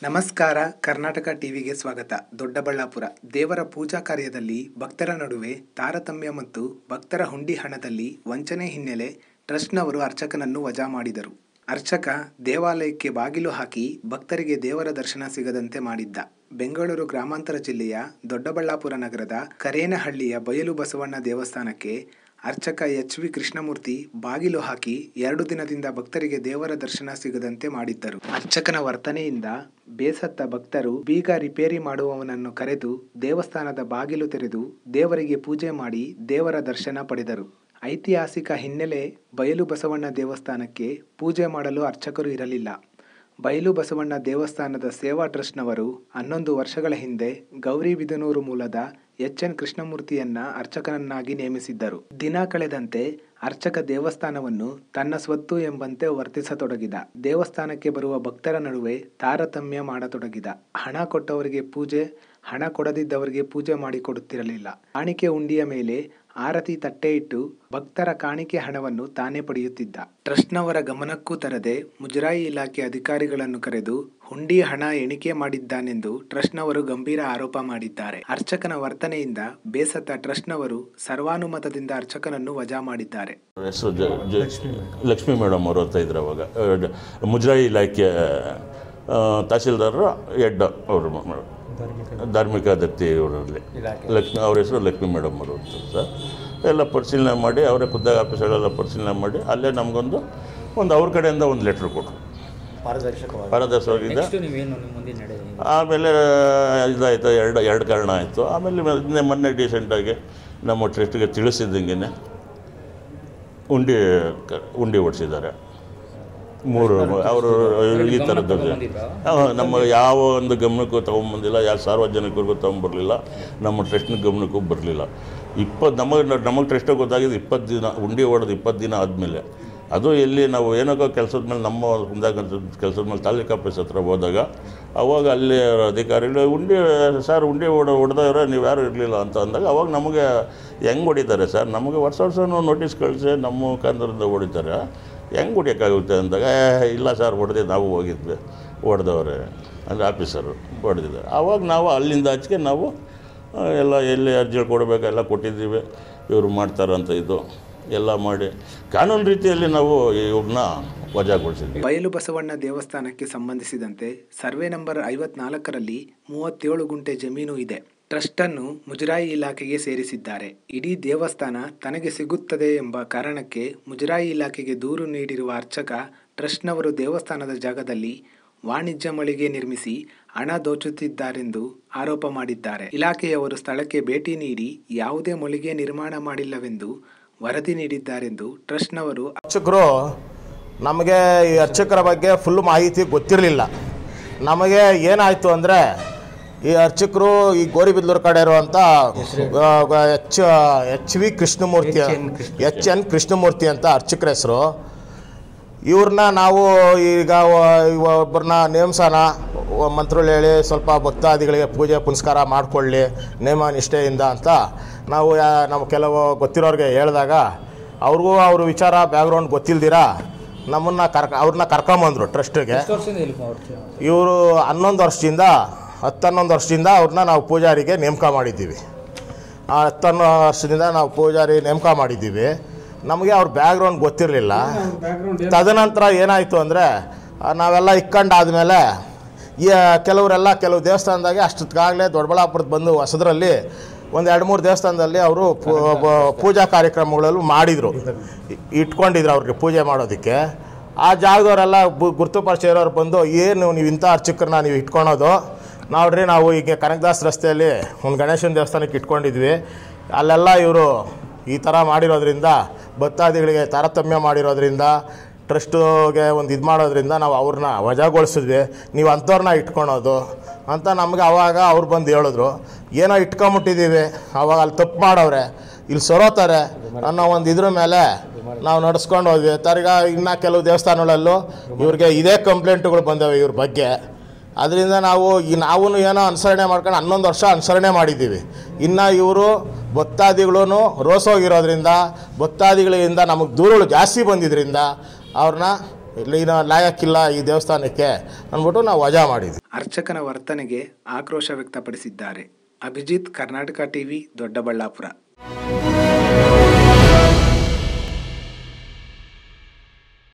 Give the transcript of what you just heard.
ನಮಸ್ಕಾರ ಕರ್ನಾಟಕ ಟಿವಿಗೆ ಸ್ವಾಗತ ದೊಡ್ಡಬಳ್ಳಾಪುರ ದೇವರ ಪೂಜಾ ಕಾರ್ಯದಲ್ಲಿ ಭಕ್ತರ ನಡುವೆ ತಾರತಮ್ಯ ಮತ್ತು ಭಕ್ತರ ಹುಂಡಿ ಹಣದಲ್ಲಿ ವಂಚನೆ ಹಿನ್ನೆಲೆ ಟ್ರಸ್ಟ್ನವರು ಅರ್ಚಕನನ್ನು ವಜಾ ಮಾಡಿದರು ಅರ್ಚಕ ದೇವಾಲಯಕ್ಕೆ ಬಾಗಿಲು ಹಾಕಿ ಭಕ್ತರಿಗೆ ದೇವರ ದರ್ಶನ ಸಿಗದಂತೆ ಮಾಡಿದ್ದ ಬೆಂಗಳೂರು ಗ್ರಾಮಾಂತರ ಜಿಲ್ಲೆಯ ದೊಡ್ಡಬಳ್ಳಾಪುರ ನಗರದ ಕರೇನಹಳ್ಳಿಯ ಬಯಲು ಬಸವಣ್ಣ ದೇವಸ್ಥಾನಕ್ಕೆ ಅರ್ಚಕ ಎಚ್ ವಿ ಕೃಷ್ಣಮೂರ್ತಿ ಬಾಗಿಲು ಹಾಕಿ ಎರಡು ದಿನದಿಂದ ಭಕ್ತರಿಗೆ ದೇವರ ದರ್ಶನ ಸಿಗದಂತೆ ಮಾಡಿದ್ದರು ಅರ್ಚಕನ ವರ್ತನೆಯಿಂದ ಬೇಸತ್ತ ಭಕ್ತರು ಬೀಗ ರಿಪೇರಿ ಮಾಡುವವನನ್ನು ಕರೆದು ದೇವಸ್ಥಾನದ ಬಾಗಿಲು ತೆರೆದು ದೇವರಿಗೆ ಪೂಜೆ ಮಾಡಿ ದೇವರ ದರ್ಶನ ಪಡೆದರು ಐತಿಹಾಸಿಕ ಹಿನ್ನೆಲೆ ಬಯಲು ಬಸವಣ್ಣ ದೇವಸ್ಥಾನಕ್ಕೆ ಪೂಜೆ ಮಾಡಲು ಅರ್ಚಕರು ಇರಲಿಲ್ಲ ಬಯಲು ಬಸವಣ್ಣ ದೇವಸ್ಥಾನದ ಸೇವಾ ಟ್ರಸ್ಟ್ನವರು ಹನ್ನೊಂದು ವರ್ಷಗಳ ಹಿಂದೆ ಗೌರಿಬಿದನೂರು ಮೂಲದ ಎಚ್ ಎನ್ ಕೃಷ್ಣಮೂರ್ತಿಯನ್ನ ಅರ್ಚಕನನ್ನಾಗಿ ನೇಮಿಸಿದ್ದರು ದಿನ ಕಳೆದಂತೆ ಅರ್ಚಕ ದೇವಸ್ಥಾನವನ್ನು ತನ್ನ ಸ್ವತ್ತು ಎಂಬಂತೆ ವರ್ತಿಸತೊಡಗಿದ ದೇವಸ್ಥಾನಕ್ಕೆ ಬರುವ ಭಕ್ತರ ನಡುವೆ ತಾರತಮ್ಯ ಮಾಡತೊಡಗಿದ ಹಣ ಕೊಟ್ಟವರಿಗೆ ಪೂಜೆ ಹಣ ಕೊಡದಿದ್ದವರಿಗೆ ಪೂಜೆ ಮಾಡಿಕೊಡುತ್ತಿರಲಿಲ್ಲ ಕಾಣಿಕೆ ಉಂಡಿಯ ಮೇಲೆ ಆರತಿ ತಟ್ಟೆ ಇಟ್ಟು ಭಕ್ತರ ಕಾಣಿಕೆ ಹಣವನ್ನು ತಾನೇ ಪಡೆಯುತ್ತಿದ್ದ ಟ್ರಸ್ಟ್ನವರ ಗಮನಕ್ಕೂ ತರದೆ ಮುಜರಾಯಿ ಇಲಾಖೆ ಅಧಿಕಾರಿಗಳನ್ನು ಕರೆದು ಹುಂಡಿ ಹಣ ಎಣಿಕೆ ಮಾಡಿದ್ದಾನೆಂದು ಟ್ರಸ್ಟ್ನವರು ಗಂಭೀರ ಆರೋಪ ಮಾಡಿದ್ದಾರೆ ಅರ್ಚಕನ ವರ್ತನೆಯಿಂದ ಬೇಸತ್ತ ಟ್ರಸ್ಟ್ನವರು ಸರ್ವಾನುಮತದಿಂದ ಅರ್ಚಕನನ್ನು ವಜಾ ಮಾಡಿದ್ದಾರೆ ಹೆಸರು ಜ ಜ ಲಕ್ಷ್ಮೀ ಮೇಡಮ್ ಅವರು ಅಂತ ಇದ್ರು ಅವಾಗ ಅಹ್, ಮುಜರಾಯಿ ಇಲಾಖೆ ಆ, ತಹಸೀಲ್ದಾರರು ಹೆಡ್ ಅವರು ಮೇಡಮ್ ಧಾರ್ಮಿಕ ದತ್ತಿ ಇವರಲ್ಲಿ ಲಕ್ಷ್ಮಿ ಅವ್ರ ಹೆಸರು ಲಕ್ಷ್ಮೀ ಮೇಡಮ್ ಅವರು ಅಂತ ಸರ್ ಎಲ್ಲ ಪರಿಶೀಲನೆ ಮಾಡಿ ಅವರೇ ಖುದ್ದಾಗಿ ಆಫೀಸಲ್ಲೆಲ್ಲ ಪರಿಶೀಲನೆ ಮಾಡಿ ಅಲ್ಲೇ ನಮಗೊಂದು ಒಂದು ಅವ್ರ ಕಡೆಯಿಂದ ಒಂದು ಲೆಟ್ರ್ ಕೊಟ್ಟರು ಪಾರದರ್ಶಕವಾಗಿ ಪಾರದರ್ಶಕವಾಗಿದ್ದ ನೆಕ್ಸ್ಟ್ ನೀವೇನು ನಿಮ್ಮ ಮುಂದಿನ ನಡೆ ಆಮೇಲೆ ಇದಾಯಿತು ಎರಡು ಎರಡು ಕಾರಣ ಆಯಿತು ಆಮೇಲೆ ಮೊನ್ನೆ ಮೊನ್ನೆ ಡೀಸೆಂಟಾಗಿ ನಮ್ಮ ಟ್ರಸ್ಟ್ಗೆ ತಿಳಿಸಿದ್ದಂಗೆ ಉಂಡಿ ಕ- ಉಂಡಿ ಓಡಿಸಿದ್ದಾರೆ ಮೂರು ಅವರು ಈ ಥರದ್ದು ನಮ್ಮ ಯಾವ ಒಂದು ಗಮನಕ್ಕೂ ತೊಗೊಂಬಂದಿಲ್ಲ ಯಾವ ಸಾರ್ವಜನಿಕರಿಗೂ ತೊಗೊಂಬರಲಿಲ್ಲ ನಮ್ಮ ಟ್ರಸ್ಟ್ನ ಗಮನಕ್ಕೂ ಬರಲಿಲ್ಲ ಇಪ್ಪತ್ತು ನಮಗೆ ನಮಗೆ ಟ್ರಸ್ಟಿಗೆ ಗೊತ್ತಾಗಿದ್ದು ಇಪ್ಪತ್ತು ದಿನ ಉಂಡಿ ಹೊಡೆದು ಇಪ್ಪತ್ತು ದಿನ ಆದಮೇಲೆ ಅದು ಎಲ್ಲಿ ನಾವು ಏನಕ್ಕೋ ಕೆಲಸದ ಮೇಲೆ ನಮ್ಮ ಮುಂದಾಗ ಕೆಲಸದ ಮೇಲೆ ತಾಲೂಕು ಆಫೀಸ್ ಹತ್ರ ಹೋದಾಗ ಅವಾಗ ಅಲ್ಲಿ ಅಧಿಕಾರಿಗಳು ಉಂಡಿ ಸರ್ ಉಂಡಿ ಹೊಡ ಹೊಡೆದವ್ರೆ ನೀವು ಯಾರು ಇರಲಿಲ್ಲ ಅಂತ ಅಂದಾಗ ಅವಾಗ ನಮಗೆ ಹೆಂಗೆ ಹೊಡಿತಾರೆ ಸರ್ ನಮಗೆ ವರ್ಷ ವರ್ಷನೂ ನೋಟಿಸ್ ಕಳಿಸಿ ನಮ್ಮ ಮುಖಾಂತರದಿಂದ ಹೊಡಿತಾರೆ ಹೆಂಗೆ ಹೊಡಿಯೋಕ್ಕಾಗುತ್ತೆ ಅಂದಾಗ "ಏ, ಇಲ್ಲ ಸರ್ ಹೊಡೆದು ನಾವು ಹೋಗಿದ್ವಿ ಹೊಡೆದವ್ರೆ ಅಂದರೆ ಆಫೀಸರು ಹೊಡೆದಿದ್ದಾರೆ ಆವಾಗ ನಾವು ಅಲ್ಲಿಂದ ಆಚೆಗೆ ನಾವು ಆ, ಎಲ್ಲ ಎಲ್ಲಿ ಅರ್ಜಿಗಳು ಕೊಡಬೇಕೆಲ್ಲ ಕೊಟ್ಟಿದ್ದೀವಿ ಇವರು ಮಾಡ್ತಾರಂತ ಇದು ಎಲ್ಲ ಮಾಡಿ ಕಾನೂನು ರೀತಿಯಲ್ಲಿ ನಾವು ಇವ್ರನ್ನ ವಜಾಗೊಳಿಸಿದ್ವಿ ಬಯಲು ಬಸವಣ್ಣ ದೇವಸ್ಥಾನಕ್ಕೆ ಸಂಬಂಧಿಸಿದಂತೆ ಸರ್ವೆ ನಂಬರ್ ಐವತ್ನಾಲ್ಕರಲ್ಲಿ ಮೂವತ್ತೇಳು ಗುಂಟೆ ಜಮೀನು ಇದೆ ಟ್ರಸ್ಟನ್ನು ಮುಜರಾಯಿ ಇಲಾಖೆಗೆ ಸೇರಿಸಿದ್ದಾರೆ ಇಡೀ ದೇವಸ್ಥಾನ ತನಗೆ ಸಿಗುತ್ತದೆ ಎಂಬ ಕಾರಣಕ್ಕೆ ಮುಜರಾಯಿ ಇಲಾಖೆಗೆ ದೂರು ನೀಡಿರುವ ಅರ್ಚಕ ಟ್ರಸ್ಟ್ನವರು ದೇವಸ್ಥಾನದ ಜಾಗದಲ್ಲಿ ವಾಣಿಜ್ಯ ಮಳಿಗೆ ನಿರ್ಮಿಸಿ ಹಣ ದೋಚುತ್ತಿದ್ದಾರೆಂದು ಆರೋಪ ಮಾಡಿದ್ದಾರೆ ಇಲಾಖೆಯವರು ಸ್ಥಳಕ್ಕೆ ಭೇಟಿ ನೀಡಿ ಯಾವುದೇ ಮಳಿಗೆ ನಿರ್ಮಾಣ ಮಾಡಿಲ್ಲವೆಂದು ವರದಿ ನೀಡಿದ್ದಾರೆಂದು ಟ್ರಸ್ಟ್ನವರು ಅರ್ಚಕರು ನಮಗೆ ಈ ಅರ್ಚಕರ ಬಗ್ಗೆ ಫುಲ್ ಮಾಹಿತಿ ಗೊತ್ತಿರಲಿಲ್ಲ ನಮಗೆ ಏನಾಯಿತು ಅಂದರೆ ಈ ಅರ್ಚಕರು ಈ ಗೋರಿಬಿದ್ಲೂರು ಕಡೆ ಇರುವಂಥ H H V Krishnamurthy H N Krishnamurthy ಅಂತ ಅರ್ಚಕರ ಹೆಸರು ಇವ್ರನ್ನ ನಾವು ಈಗ ಒ- ಒಬ್ಬರನ್ನ ನೇಮ್ಸೋಣ ಮಂತ್ರಗಳು ಹೇಳಿ ಸ್ವಲ್ಪ ಭಕ್ತಾದಿಗಳಿಗೆ ಪೂಜೆ ಪುನಸ್ಕಾರ ಮಾಡಿಕೊಳ್ಳಿ ನೇಮ ನಿಷ್ಠೆಯಿಂದ ಅಂತ ನಾವು ಯಾ- ನಾವು ಕೆಲವು ಗೊತ್ತಿರೋರಿಗೆ ಹೇಳಿದಾಗ ಅವ್ರಿಗೂ ಅವ್ರ ವಿಚಾರ ಬ್ಯಾಕ್ಗ್ರೌಂಡ್ ಗೊತ್ತಿಲ್ದಿರ ನಮ್ಮನ್ನು ಕರ್ಕ ಅವ್ರನ್ನ ಕರ್ಕೊಂಬಂದರು ಟ್ರಸ್ಟಿಗೆ ಎಷ್ಟು ವರ್ಷದಿಂದ ಇಲ್ಲಿ ಮಾಡ್ತೀವಿ ಇವರು ಹನ್ನೊಂದು ವರ್ಷದಿಂದ ಹತ್ತನ್ನೊಂದು ವರ್ಷದಿಂದ ಅವ್ರನ್ನ ನಾವು ಪೂಜಾರಿಗೆ ನೇಮಕ ಮಾಡಿದ್ದೀವಿ ಆ ಹತ್ತನ್ನೋ ವರ್ಷದಿಂದ ನಾವು ಪೂಜಾರಿ ನೇಮಕ ಮಾಡಿದ್ದೀವಿ ನಮಗೆ ಅವ್ರ ಬ್ಯಾಕ್ಗ್ರೌಂಡ್ ಗೊತ್ತಿರಲಿಲ್ಲ ತದನಂತರ ಏನಾಯಿತು ಅಂದರೆ ನಾವೆಲ್ಲ ಇಕ್ಕೊಂಡಾದ್ಮೇಲೆ ಈ ಕೆಲವರೆಲ್ಲ ಕೆಲವು ದೇವಸ್ಥಾನದಾಗೆ ಅಷ್ಟೊತ್ತಿಗಾಗಲೇ ದೊಡ್ಡಬಳ್ಳಾಪುರದ ಬಂದು ಹೊಸದ್ರಲ್ಲಿ ಒಂದು ಎರಡು ಮೂರು ದೇವಸ್ಥಾನದಲ್ಲಿ ಅವರು ಪೂಜಾ ಕಾರ್ಯಕ್ರಮಗಳಲ್ಲೂ ಮಾಡಿದರು ಇಟ್ಕೊಂಡಿದ್ರು ಅವ್ರಿಗೆ ಪೂಜೆ ಮಾಡೋದಕ್ಕೆ ಆ ಜಾಗದವರೆಲ್ಲ ಬು- ಗುರುತು ಪರಿಚಯ ಇರೋರು ಬಂದು ಏನು ನೀವು ಇಂಥ ಅರ್ಚಕರನ್ನ ನೀವು ಇಟ್ಕೊಳೋದು ನೋಡ್ರಿ ನಾವು ಈಗ ಕನಕದಾಸ್ ರಸ್ತೆಯಲ್ಲಿ ಒಂದು ಗಣೇಶನ ದೇವಸ್ಥಾನಕ್ಕೆ ಇಟ್ಕೊಂಡಿದ್ವಿ ಅಲ್ಲೆಲ್ಲ ಇವರು ಈ ಥರ ಮಾಡಿರೋದ್ರಿಂದ ಭಕ್ತಾದಿಗಳಿಗೆ ತಾರತಮ್ಯ ಮಾಡಿರೋದ್ರಿಂದ ಟ್ರಸ್ಟುಗೆ ಒಂದು ಇದು ಮಾಡೋದ್ರಿಂದ ನಾವು ಅವ್ರನ್ನ ವಜಾಗೊಳಿಸಿದ್ವಿ ನೀವು ಅಂಥವ್ರನ್ನ ಇಟ್ಕೊಳೋದು ಅಂತ ನಮಗೆ ಅವಾಗ ಅವ್ರು ಬಂದು ಹೇಳಿದ್ರು ಏನೋ ಇಟ್ಕೊಂಬಿಟ್ಟಿದ್ದೀವಿ ಅವಾಗ ಅಲ್ಲಿ ತಪ್ಪು ಮಾಡವ್ರೆ ಇಲ್ಲಿ ಸೊರೋತಾರೆ ಅನ್ನೋ ಒಂದು ಇದ್ರ ಮೇಲೆ ನಾವು ನಡ್ಸ್ಕೊಂಡು ಹೋದ್ವಿ ತರ್ಗ ಇನ್ನು ಕೆಲವು ದೇವಸ್ಥಾನಗಳಲ್ಲೂ ಇವ್ರಿಗೆ ಇದೇ ಕಂಪ್ಲೇಂಟ್ಗಳು ಬಂದವೆ ಇವ್ರ ಬಗ್ಗೆ ಅದರಿಂದ ನಾವು ಈ ನಾವು ಏನೋ ಅನುಸರಣೆ ಮಾಡ್ಕೊಂಡು ಹನ್ನೊಂದು ವರ್ಷ ಅನುಸರಣೆ ಮಾಡಿದ್ದೀವಿ ಇನ್ನು ಇವರು ಭಕ್ತಾದಿಗಳೂ ರೋಸೋಗಿರೋದ್ರಿಂದ ಭಕ್ತಾದಿಗಳಿಂದ ನಮಗೆ ದೂರುಗಳು ಜಾಸ್ತಿ ಬಂದಿದ್ದರಿಂದ ಅವ್ರನ್ನ ಇಲ್ಲಿನ ಲಾಯಕ್ಕಿಲ್ಲ ಈ ದೇವಸ್ಥಾನಕ್ಕೆ ಅಂದ್ಬಿಟ್ಟು ನಾವು ವಜಾ ಮಾಡಿದ್ವಿ ಅರ್ಚಕನ ವರ್ತನೆಗೆ ಆಕ್ರೋಶ ವ್ಯಕ್ತಪಡಿಸಿದ್ದಾರೆ ಅಭಿಜಿತ್ ಕರ್ನಾಟಕ ಟಿವಿ ದೊಡ್ಡಬಳ್ಳಾಪುರ